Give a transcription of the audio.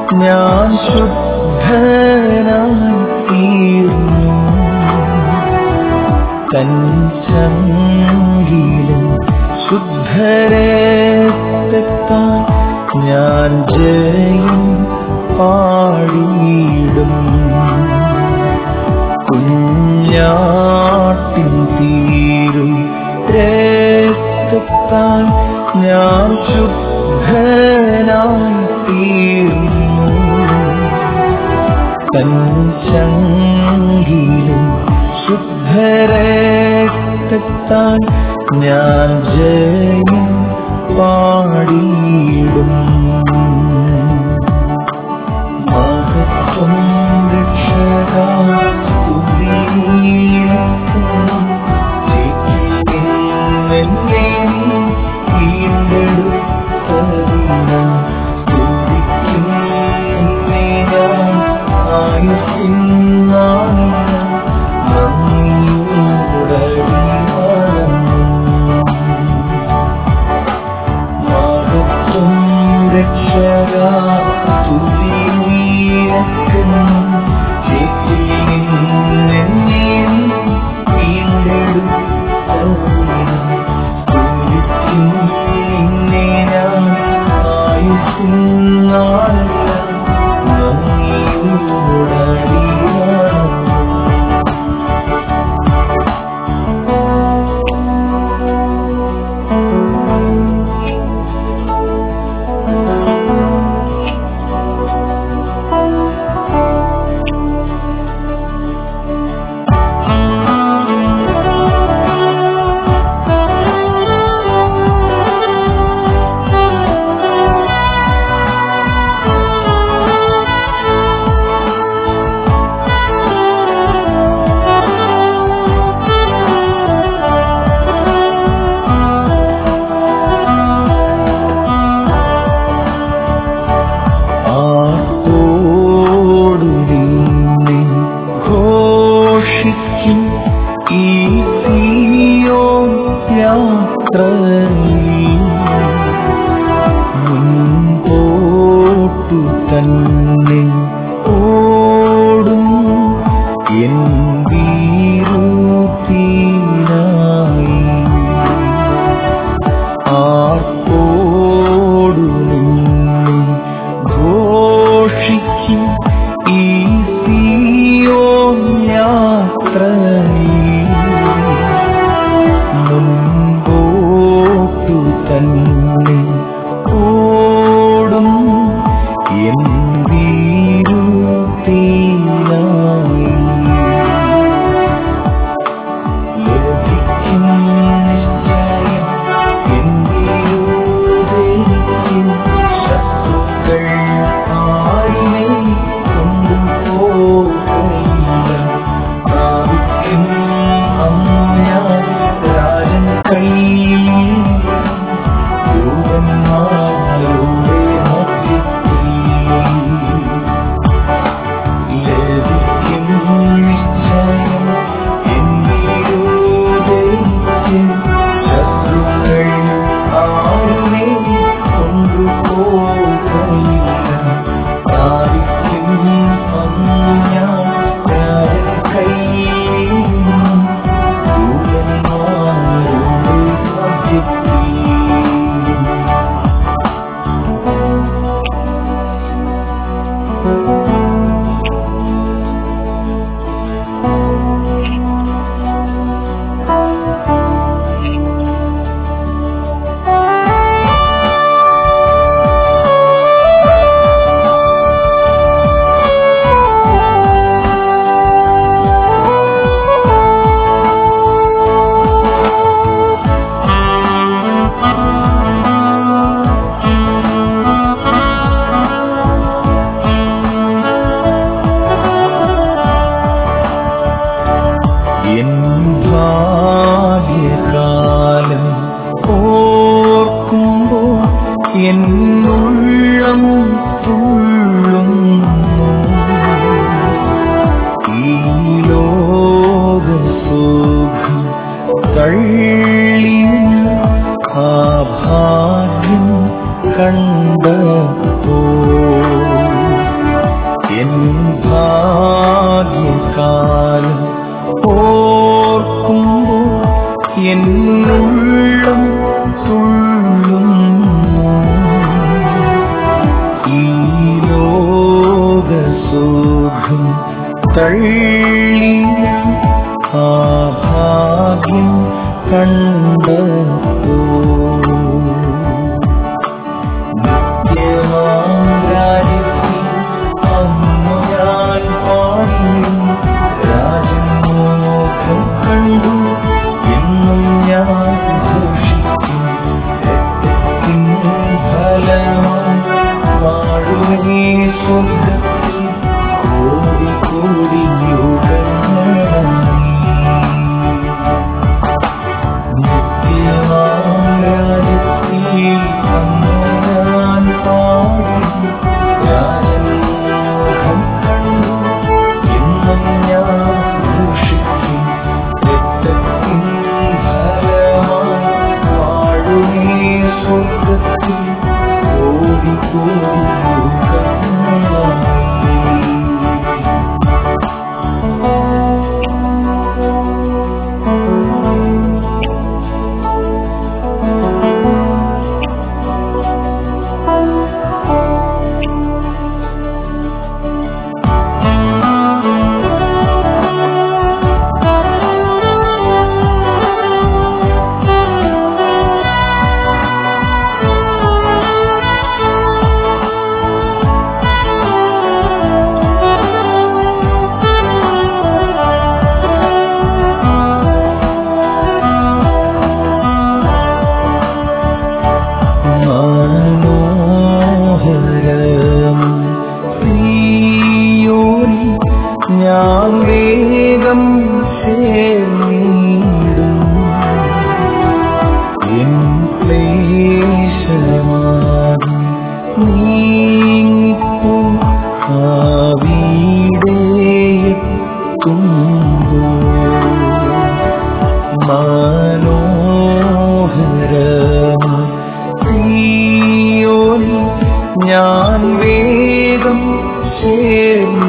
ഞാൻ ശുദ്ധനായി തീർന്നു കഞ്ചങ്കിലും ശുദ്ധരക്തത്താൽ ഞാൻ ജയം പാടിയിടും കുഞ്ഞാട്ടിൻ തീരും രക്തത്താൽ ഞാൻ ശുദ്ധനായി തീർന്നു പഞ്ചങ്കിലും ശുദ്ധരക്തത്താൽ ഞാൻ ജയം പാടിയിടും മഹത്വം രക്ഷകാ സ്തുതിയിലെത്തും. ചേച്ചിയെന്നെ നീ വീണ്ടെടുത്തതിനാൽ സ്തുതിക്കും നിന്നെ ഞാൻ ആയുസ്സിൻ നാളിൽ നന്ദിയോടടിയാടുന്നു. മഹത്വം രക്ഷകാ സ്തുതിയുയർത്തുന്നു. ചേച്ചിൽ നിന്നെ നീ വീണ്ടെടുത്തതിനാൽ സ്തുതിക്കും നിന്നെ ഞാൻ ആയുസ്സിൻ നാളെല്ലാം നന്ദിയോടടിയാടുന്നു. ആർത്തോടു നിന്നെ ഘോഷിക്കും ഈ സിയോൻ യാത്രയിൽ മുൻപോട്ടു തന്നെ ഓടും എൻ വീരുത്തിനായി ആർപ്പോടു നിന്നെ ഘോഷിക്കും ഈ സിയോൻ യാത്രയിൽ മുൻപോട്ടു തന്നെ ഓടും എൻ വീ തള്ളിയ ആ ഭാഗ്യം കണ്ടപ്പോ നിത്യമാം രാജ്യത്തിൽ അന്നു ഞാൻ പാടിയും രാജമോഹം കണ്ടു എന്നും ഞാൻ ഘോഷിക്കും രക്തത്തിൻ ഫലമായി വാഴുമേ സ്വർഗത്തിൽ കോടി കോടി യുഗങ്ങളായി നിത്യമാരാജത്തിൽ അന്നു ഞാൻ പാടി രാജമോഹം കണ്ടു എന്നും ഞാൻ ഘോഷിക്കും രക്തത്തിൻ ഫലമായി വാഴുമേ സ്വർഗത്തിൽ കോടി കോടി യുഗങ്ങളായി മനോഹരം പ്രിയോരി ഞാൻ വേഗം ചേർന്നിടും എൻ ക്ലേശമാകും നീങ്ങിപ്പോ ആവിടെയെത്തുമ്പോൾ മനോഹരം പ്രിയോനി ഞാൻ വേഗം ചേർന്നിടും